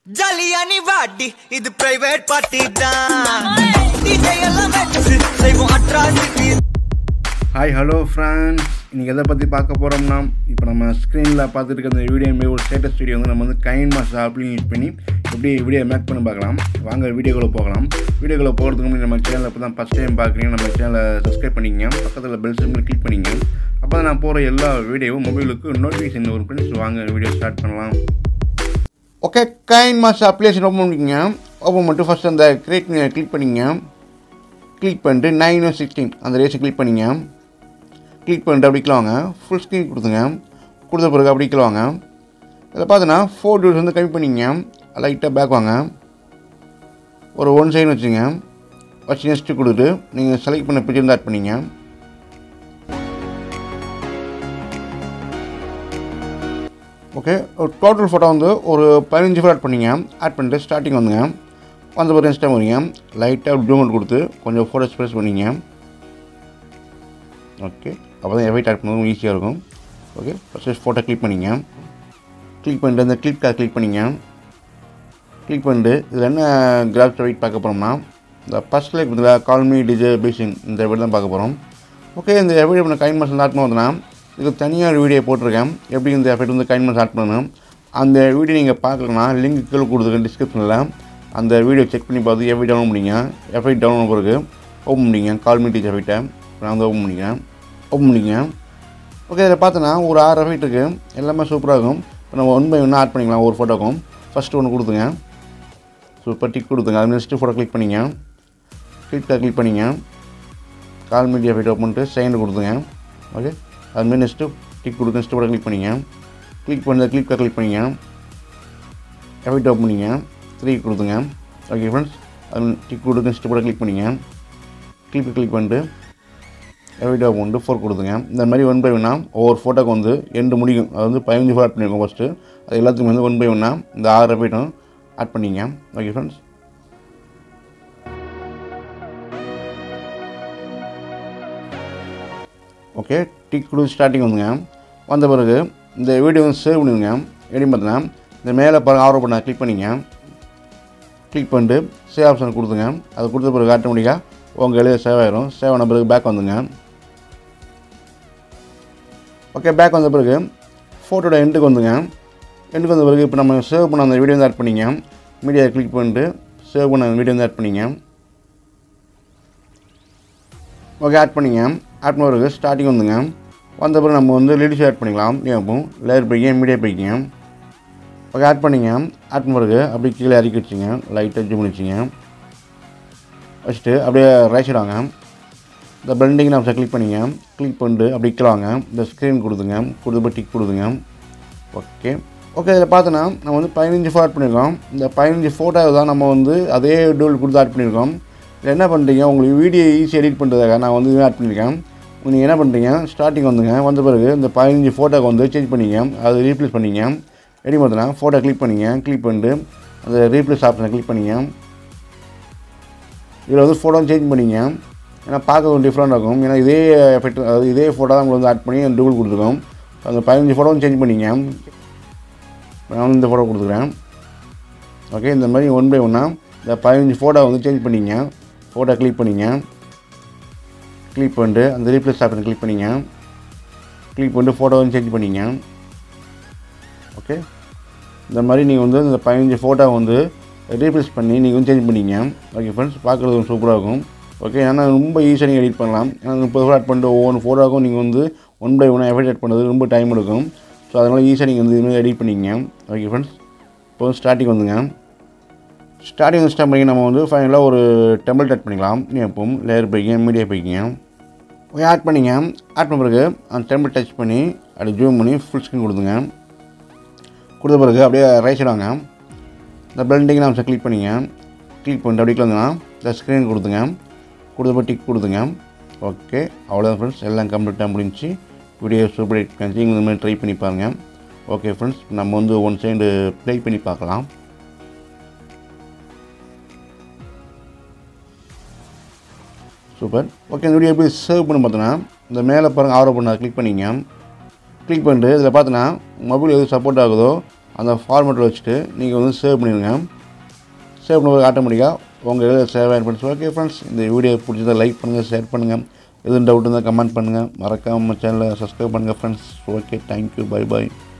ஜாலியா நீ வாடி இது பிரைவேட் பார்ட்டி தான் டிஜே எல்லாம் வச்சு செய்வோம் அட்ராசிட்டி ஹாய் ஹலோ ஃப்ரெண்ட்ஸ் இன்றைக்கி எதை பற்றி பார்க்க போகிறோம்னா இப்போ நம்ம ஸ்க்ரீனில் பார்த்துட்டு இருக்க இந்த வீடியோ மாரி ஒரு ஸ்டேட்டஸ் வீடியோ வந்து நம்ம வந்து கைன் மாஸ் ஆப்லையும் யூஸ் பண்ணி எப்படி வீடியோ மேக் பண்ணி பார்க்கலாம் வாங்க வீடியோக்குள்ளே போகலாம் வீடியோக்குள்ளே போகிறதுக்கு முன்னாடி நம்ம சேனலில் இப்போ தான் ஃபஸ்ட் டைம் பார்க்குறீங்க நம்ம சேனலை சப்ஸ்கிரைப் பண்ணிக்கங்க பக்கத்தில் பெல் சிம்பிள் கிளிக் பண்ணிங்க அப்போ தான் நான் போகிற எல்லா வீடியோவும் மொபைலுக்கு நோட்டிஃபிகேஷன் வரும் ஃப்ரெண்ட்ஸ் வாங்க வீடியோ ஸ்டார்ட் பண்ணலாம் okay Kinemaster application open பண்ணிக்கங்க ஓப்பன் பண்ணிட்டு ஃபஸ்ட் அந்த கிரியேட் கிளிக் பண்ணிங்க கிளிக் பண்ணிட்டு நைன் சிக்ஸ்டீன் அந்த ரேஸை கிளிக் பண்ணிங்க கிளிக் பண்ணிட்டு அப்படி கீழே வாங்க ஃபுல் ஸ்க்ரீன் கொடுத்துங்க கொடுத்த பிறகு அப்படி கீழே வாங்க இதில் பார்த்தீங்கன்னா ஃபோர் டியூஸ் வந்து கம்மி பண்ணிங்க லைட்டாக பேக் வாங்க ஒரு ஒன் சைடு வச்சுங்க வச்சு நெக்ஸ்ட்டு கொடுத்துட்டு நீங்கள் செலக்ட் பண்ண பிக்சர் வந்து ஆட் பண்ணிங்க ஓகே ஒரு டோட்டல் ஃபோட்டோ வந்து ஒரு பதினஞ்சு ஃபோட்டோ ஆட் பண்ணிங்க ஆட் பண்ணிட்டு ஸ்டார்டிங் வந்துங்க வந்த பிறகு நெக்ஸ்ட் டைம் வரீங்க லைட்டாக டூமெண்ட் கொடுத்து கொஞ்சம் ஃபோட்டோ ஸ்ப்ரெஸ் பண்ணிங்க ஓகே அப்போ தான் எவைட் ஆட் பண்ணுறது ஈஸியாக இருக்கும் ஓகே ஃபஸ்ட்டு ஃபோட்டோ கிளிக் பண்ணிங்க கிளிக் பண்ணிட்டு அந்த கிளிக் கார்டு கிளிக் பண்ணிங்க கிளிக் பண்ணிட்டு இதில் என்ன கிராஃப்ஸ் வெயிட் பார்க்க போகிறோம்னா இந்த ஃபஸ்ட் லைக் இதில் கால்மி டிஜே பேசிங் இந்த வீடு தான் பார்க்க போகிறோம் ஓகே இந்த வீடியோ பண்ண கைன் மாதம் ஸ்டார்ட் பண்ணுறதுனா இதுக்கு தனியாக ஒரு வீடியோ போட்டிருக்கேன் எப்படி இந்த எஃபெக்ட் வந்து கைன் மாதம் ஸ்டார்ட் பண்ணணும் அந்த வீடியோ நீங்கள் பார்க்கலன்னா லிங்க் கீழே கொடுத்துருக்கேன் டிஸ்கிரிப்ஷனில் அந்த வீடியோ செக் பண்ணி பார்த்து எஃபெக்ட் டவுன்லோட் பண்ணிங்க எஃபெக்ட் டவுன்லோட் பிறகு ஓப்பன் பண்ணிங்க கால்மி டிஜே எஃபெக்ட்டை நான் வந்து ஓப்பன் பண்ணிக்கிறேன் ஓப்பன் பண்ணிங்க ஓகே இதில் பார்த்தோன்னா ஒரு ஆறு எஃபெக்ட் இருக்குது எல்லாமே சூப்பராக இருக்கும் இப்போ நம்ம ஒன் பை ஒன்று ஆட் பண்ணிக்கலாம் ஒரு ஃபோட்டோக்கும் ஃபஸ்ட்டு ஒன்று கொடுத்துங்க சூப்பர் டிக் கொடுத்துங்க அது நெக்ஸ்ட்டு ஃபோட்டோ கிளிக் பண்ணிங்க கிளிக் கிளிக் பண்ணிங்க கால் மீடியா ஃபைட் ஓப்பன் பண்ணிட்டு செகண்ட் கொடுத்துங்க ஓகே அதுமாரி நெக்ஸ்ட்டு டிக் கொடுத்து நெக்ஸ்ட்டு ஃபோட்டோ கிளிக் பண்ணிங்க கிளிக் பண்ணி கிளிக் கிளிக் பண்ணிங்க எஃபெக்ட் ஓப்பன் பண்ணிங்க த்ரீ கொடுத்துங்க ஓகே ஃப்ரெண்ட்ஸ் அது டிக் கொடுத்து நெக்ஸ்ட்டு ஃபோட்டோ கிளிக் பண்ணிங்க கிளிக் கிளிக் பண்ணிட்டு எஃபெக்ட் ஓப்பன் பண்ணிட்டு ஃபோர் கொடுத்துங்க இந்த மாதிரி ஒன் பை ஒன்னா ஒவ்வொரு ஃபோட்டோக்கு வந்து எண்டு முடிக்கும் அது வந்து பதினஞ்சு ஃபோட்டோ ஆட் பண்ணியிருக்கோம் ஃபஸ்ட்டு அது எல்லாத்துக்கும் வந்து ஒன் பை ஒன்னா இந்த ஆறு எஃபெக்ட்டும் ஆட் பண்ணிங்க ஓகே ஃப்ரெண்ட்ஸ் ஓகே டிக் கொடுத்து ஸ்டார்டிங் வந்துங்க வந்த பிறகு இந்த வீடியோ வந்து சேவ் பண்ணிடுங்க எப்படி பார்த்தீங்கன்னா இந்த மேலே பாருங்க ஆர்டர் பண்ண கிளிக் பண்ணிங்க கிளிக் பண்ணிட்டு சேவ் ஆப்ஷன் கொடுத்துங்க அது கொடுத்த பிறகு ஆட்டோமேட்டிக்காக உங்கள் எழுத சேவ் ஆயிரும் சேவ் ஆன பிறகு பேக் வந்துங்க ஓகே பேக் வந்த பிறகு ஃபோட்டோட எண்டுக்கு வந்துங்க எண்டுக்கு வந்த பிறகு இப்போ நம்ம சேவ் பண்ண அந்த வீடியோ வந்து ஆட் பண்ணிங்க மீடியா கிளிக் பண்ணிட்டு சேவ் பண்ண அந்த வீடியோ வந்து ஆட் பண்ணிங்க ஓகே ஆட் பண்ணிங்க ஆட் பண்ண பிறகு ஸ்டார்டிங் வந்துங்க வந்த பிறகு நம்ம வந்து லிடிஸ் ஆட் பண்ணிக்கலாம் இப்போ லேயர் போய்க்க மீடியா போய்க்கிங்க ஓகே ஆட் பண்ணிங்க ஆட் பண்ண பிறகு அப்படியே கீழே இறக்கி வச்சுங்க லைட்டாக ஜூம் பண்ணி வச்சுங்க வச்சுட்டு அப்படியே ரைட் சைடு வாங்க இந்த பிளண்டிங் ஆப்ஷன் கிளிக் பண்ணிங்க கிளிக் பண்ணிட்டு அப்படி கீழே வாங்க இந்த ஸ்க்ரீன் கொடுத்துங்க கொடுத்து டிக் கொடுத்துங்க ஓகே ஓகே இதில் பார்த்தோன்னா நம்ம வந்து பதினஞ்சு ஃபோட்டோ ஆட் பண்ணியிருக்கோம் இந்த பதினஞ்சு ஃபோட்டோ தான் நம்ம வந்து அதே டூல் கொடுத்து ஆட் பண்ணியிருக்கோம் இதில் என்ன பண்ணுறீங்க உங்களுக்கு வீடியோ ஈஸி எடிட் பண்ணுறதுக்காக நான் வந்து ஆட் பண்ணியிருக்கேன் நீங்கள் என்ன பண்ணுறீங்க ஸ்டார்டிங் வந்துங்க வந்த பிறகு இந்த பதினஞ்சு ஃபோட்டோக்கு வந்து சேஞ்ச் பண்ணிங்க அது ரீப்ளேஸ் பண்ணிங்க எப்படி பார்த்தோன்னா ஃபோட்டோ கிளிக் பண்ணிங்க கிளிக் பண்ணிட்டு அந்த ரீப்ளேஸ் ஆப்ஷனை கிளிக் பண்ணிங்க இதில் வந்து ஃபோட்டோ சேஞ்ச் பண்ணிங்க ஏன்னா பார்க்க கொஞ்சம் டிஃப்ரெண்ட் இருக்கும் ஏன்னா இதே எஃபெக்ட் அதாவது இதே ஃபோட்டோ தான் உங்களுக்கு வந்து ஆட் பண்ணி டூல் கொடுத்துருக்கோம் அந்த பதினஞ்சு ஃபோட்டோவும் சேஞ்ச் பண்ணிங்க நான் வந்து இந்த ஃபோட்டோ கொடுத்துக்கிறேன் ஓகே இந்த மாதிரி ஒன் பை ஒன்னாக இந்த பதினஞ்சு ஃபோட்டோ வந்து சேஞ்ச் பண்ணிங்க ஃபோட்டோ கிளிக் பண்ணிங்க கிளிக் பண்ணிட்டு அந்த ரீப்ளேஸ் ஆப்ஷன் கிளிக் பண்ணிங்க கிளிக் பண்ணிட்டு ஃபோட்டோ வந்து சேஞ்ச் பண்ணிங்க ஓகே இந்த மாதிரி நீங்கள் வந்து இந்த பதினஞ்சு ஃபோட்டோ வந்து ரீப்ளேஸ் பண்ணி நீங்கள் வந்து சேஞ்ச் பண்ணிங்க ஓகே ஃப்ரெண்ட்ஸ் பார்க்குறது சூப்பராக இருக்கும் ஓகே ஏன்னா ரொம்ப ஈஸியாக நீங்கள் எடிட் பண்ணலாம் ஏன்னா முப்பது ஃபோட்டோ ஆட் பண்ணிட்டு ஒவ்வொரு ஃபோட்டோக்கும் நீங்கள் வந்து one by one effect add பண்ணுறது ரொம்ப டைம் எடுக்கும் ஸோ அதனால் ஈஸியாக நீங்கள் வந்து இதுமாதிரி எடிட் பண்ணிங்க ஓகே ஃப்ரெண்ட்ஸ் இப்போ ஸ்டார்டிங் வந்துங்க ஸ்டார்டிங் ஸ்டார்ட் பண்ணி நம்ம வந்து ஃபைனலாக ஒரு டெம்பிள் ஆட் பண்ணிக்கலாம் இப்போ லேயர் போய்க்கிங்க மீடியா போய்க்கிங்க ஓகே ஆட் பண்ணிங்க ஆட் பண்ண பிறகு அந்த டெம்பிள் டச் பண்ணி அப்படி ஜூம் பண்ணி ஃபுல் ஸ்க்ரீன் கொடுத்துங்க கொடுத்த பிறகு அப்படியே ரைட் சைடு வாங்க இந்த பில்டிங் நம்ம கிளிக் பண்ணிங்க கிளிக் பண்ணிட்டு அப்படியே வந்தோன்னா இந்த ஸ்க்ரீன் கொடுத்துங்க கொடுத்த டிக் கொடுத்துங்க ஓகே அவ்வளோதான் ஃப்ரெண்ட்ஸ் எல்லாம் கம்ப்ளீட்டாக முடிஞ்சு வீடியோ சூப்பர் எடிட் இந்த மாதிரி ட்ரை பண்ணி பாருங்கள் ஓகே ஃப்ரெண்ட்ஸ் நம்ம வந்து ஒன் சைடு ப்ளே பண்ணி பார்க்கலாம் சூப்பர் ஓகே இந்த வீடியோ எப்படி சேவ் பண்ணி பார்த்தோன்னா இந்த மேலே பாருங்கள் ஆர்டர் பண்ண கிளிக் பண்ணிங்க கிளிக் பண்ணிட்டு இதில் பார்த்தோன்னா மொபைல் எது சப்போர்ட் ஆகுதோ அந்த ஃபார்மேட்டில் வச்சுட்டு நீங்கள் வந்து சேவ் பண்ணிடுங்க சேவ் பண்ணும்போது ஆட்டோமேட்டிக்காக உங்கள் இதில் சேவ் ஆகிடும் ஃப்ரெண்ட்ஸ் ஓகே ஃப்ரெண்ட்ஸ் இந்த வீடியோ பிடிச்சதை லைக் பண்ணுங்கள் ஷேர் பண்ணுங்கள் எதுவும் டவுட் இருந்தால் கமெண்ட் பண்ணுங்கள் மறக்காமல் சேனலை சப்ஸ்கிரைப் பண்ணுங்கள் friends okay thank you bye by